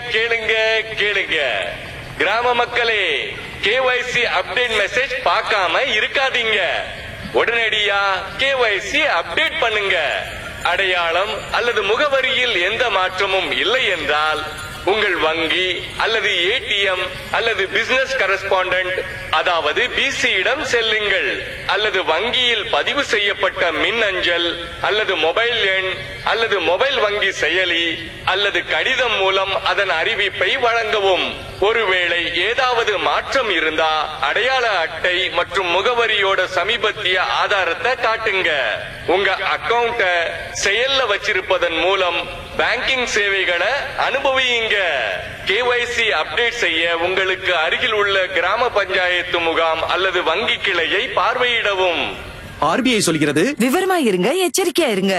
கேளுங்க கேளுங்க கிராம மக்களே கேஒய்சி அப்டேட் மெசேஜ் பார்க்காம இருக்காதீங்க உடனடியா கேஒய்சி அப்டேட் பண்ணுங்க அடையாளம் அல்லது முகவரியில் எந்த மாற்றமும் இல்லை என்றால் உங்கள் வங்கி அல்லது ஏடிஎம் அல்லது பிசினஸ் கரஸ்பாண்டன்ட் அதாவது பிசியிடம் செல்லுங்கள் அல்லது வங்கியில் பதிவு செய்யப்பட்ட மின் அஞ்சல் அல்லது மொபைல் எண் அல்லது மொபைல் வங்கி செயலி அல்லது கடிதம் மூலம் அதன் அறிவிப்பை வழங்கவும் ஒருவேளை ஏதாவது மாற்றம் இருந்தா அடையாள அட்டை மற்றும் முகவரியோட சமீபத்திய ஆதாரத்தை காட்டுங்க உங்க அக்கவுண்ட செயல்ல வச்சிருப்பதன் மூலம் பேங்கிங் சேவைகளை அனுபவியுங்க கேஒய்சி அப்டேட் செய்ய உங்களுக்கு அருகில் உள்ள கிராம பஞ்சாயத்து முகாம் அல்லது வங்கி கிளையை பார்வையிடவும் ஆர்பிஐ சொல்கிறது விவரமா இருங்க எச்சரிக்கையா இருங்க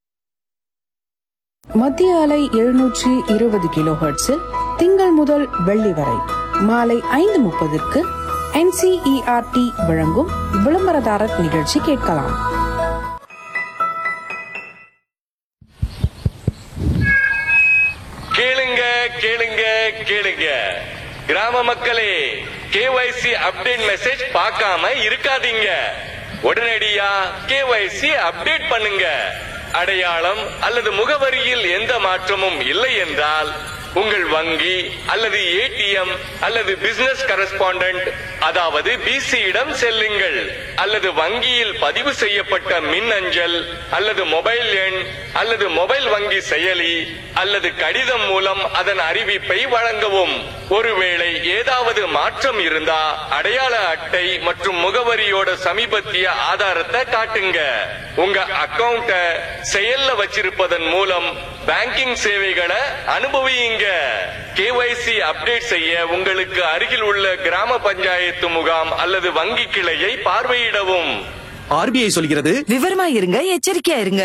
மத்திய அலை எழுநூற்றி இருபது கிலோ ஹெர்ட்ஸில் திங்கள் முதல் வெள்ளி வரை மாலை ஐந்து முப்பதுக்கு என்சிஇஆர்டி வழங்கும் விளம்பரதாரர் நிகழ்ச்சி கேட்கலாம் கேளுங்க கேளுங்க கேளுங்க கிராம மக்களே கேஒய்சி அப்டேட் மெசேஜ் பார்க்காம இருக்காதீங்க உடனடியா கேஒய்சி அப்டேட் பண்ணுங்க அடையாளம் அல்லது முகவரியில் எந்த மாற்றமும் இல்லை என்றால் உங்கள் வங்கி அல்லது ஏடிஎம் அல்லது பிசினஸ் கரஸ்பாண்டன்ட் அதாவது பிசியிடம் செல்லுங்கள் அல்லது வங்கியில் பதிவு செய்யப்பட்ட மின் அஞ்சல் அல்லது மொபைல் எண் அல்லது மொபைல் வங்கி செயலி அல்லது கடிதம் மூலம் அதன் அறிவிப்பை வழங்கவும் ஒருவேளை ஏதாவது மாற்றம் இருந்தா அடையாள அட்டை மற்றும் முகவரியோட சமீபத்திய ஆதாரத்தை காட்டுங்க உங்க அக்கவுண்ட செயல்ல வச்சிருப்பதன் மூலம் பேங்கிங் சேவைகளை அனுபவியுங்க கேஒய்சி அப்டேட் செய்ய உங்களுக்கு அருகில் உள்ள கிராம பஞ்சாயத்து முகாம் அல்லது வங்கி கிளையை பார்வையிடவும் ஆர்பிஐ சொல்கிறது விவரமா இருங்க எச்சரிக்கையா இருங்க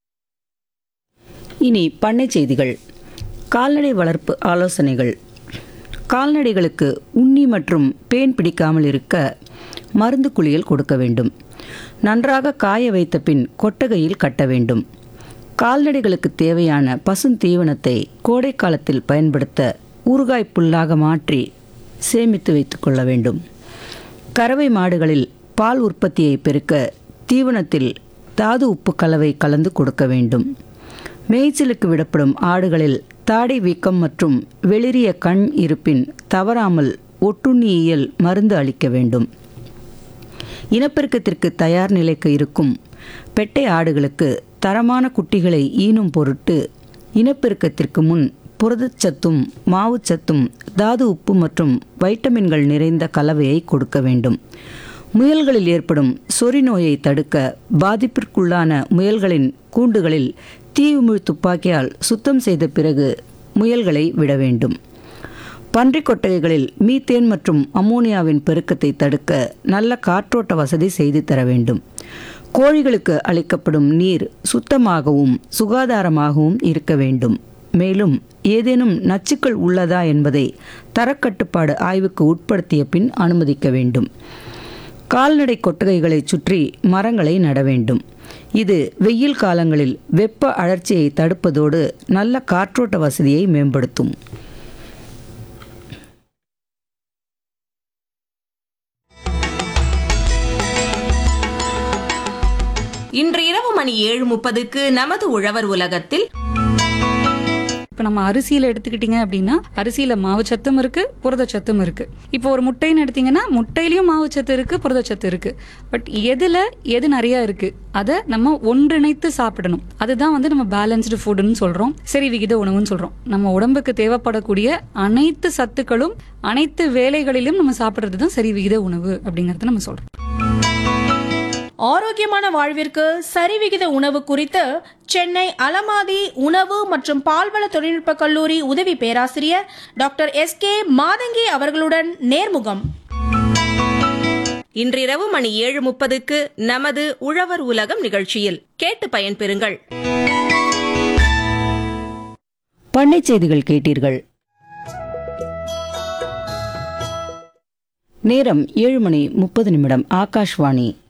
இனி பண்ணை செய்திகள் கால்நடை வளர்ப்பு ஆலோசனைகள் கால்நடைகளுக்கு உண்ணி மற்றும் பேன் பிடிக்காமல் இருக்க மருந்து குளியல் கொடுக்க வேண்டும் நன்றாக காய வைத்த பின் கொட்டகையில் கட்ட வேண்டும் கால்நடைகளுக்கு தேவையான பசுந்தீவனத்தை கோடை காலத்தில் பயன்படுத்த ஊறுகாய் புல்லாக மாற்றி சேமித்து வைத்துக் கொள்ள வேண்டும் கறவை மாடுகளில் பால் உற்பத்தியை பெருக்க தீவனத்தில் தாது உப்பு கலவை கலந்து கொடுக்க வேண்டும் மேய்ச்சலுக்கு விடப்படும் ஆடுகளில் தாடை வீக்கம் மற்றும் வெளிரிய கண் இருப்பின் தவறாமல் ஒட்டுண்ணியியல் மருந்து அளிக்க வேண்டும் இனப்பெருக்கத்திற்கு தயார் நிலைக்கு இருக்கும் பெட்டை ஆடுகளுக்கு தரமான குட்டிகளை ஈனும் பொருட்டு இனப்பெருக்கத்திற்கு முன் புரதச்சத்தும் மாவுச்சத்தும் தாது உப்பு மற்றும் வைட்டமின்கள் நிறைந்த கலவையை கொடுக்க வேண்டும் முயல்களில் ஏற்படும் சொறி நோயை தடுக்க பாதிப்பிற்குள்ளான முயல்களின் கூண்டுகளில் தீவுமிழ் துப்பாக்கியால் சுத்தம் செய்த பிறகு முயல்களை விட வேண்டும் பன்றிக் கொட்டகைகளில் மீத்தேன் மற்றும் அம்மோனியாவின் பெருக்கத்தை தடுக்க நல்ல காற்றோட்ட வசதி செய்து தர வேண்டும் கோழிகளுக்கு அளிக்கப்படும் நீர் சுத்தமாகவும் சுகாதாரமாகவும் இருக்க வேண்டும் மேலும் ஏதேனும் நச்சுக்கள் உள்ளதா என்பதை தரக்கட்டுப்பாடு ஆய்வுக்கு உட்படுத்திய பின் அனுமதிக்க வேண்டும் கால்நடை கொட்டகைகளை சுற்றி மரங்களை நட வேண்டும் இது வெயில் காலங்களில் வெப்ப அழற்சியை தடுப்பதோடு நல்ல காற்றோட்ட வசதியை மேம்படுத்தும் இன்று இரவு மணி ஏழு முப்பதுக்கு நமது உழவர் உலகத்தில் இப்போ நம்ம அரிசியில எடுத்துக்கிட்டீங்க அப்படின்னா அரிசியில மாவுச்சத்தும் இருக்கு புரதச்சத்தும் இருக்கு இப்போ ஒரு முட்டைன்னு எடுத்தீங்கன்னா முட்டையிலயும் மாவுச்சத்து இருக்கு புரதச்சத்து இருக்கு பட் எதுல எது நிறைய இருக்கு அதை நம்ம ஒன்றிணைத்து சாப்பிடணும் அதுதான் வந்து நம்ம பேலன்ஸ்டு ஃபுட்னு சொல்றோம் சரி விகித உணவுன்னு சொல்றோம் நம்ம உடம்புக்கு தேவைப்படக்கூடிய அனைத்து சத்துக்களும் அனைத்து வேலைகளிலும் நம்ம சாப்பிடுறது தான் சரி விகித உணவு அப்படிங்கறத நம்ம சொல்றோம் ஆரோக்கியமான வாழ்விற்கு சரிவிகித உணவு குறித்து சென்னை அலமாதி உணவு மற்றும் பால்வள தொழில்நுட்ப கல்லூரி உதவி பேராசிரியர் டாக்டர் எஸ் கே மாதங்கி அவர்களுடன் நேர்முகம் இன்றிரவு மணி ஏழு முப்பதுக்கு நமது உழவர் உலகம் நிகழ்ச்சியில் கேட்டு பயன்பெறுங்கள் பண்ணை செய்திகள் கேட்டீர்கள் நேரம் ஏழு மணி முப்பது நிமிடம் ஆகாஷ்வாணி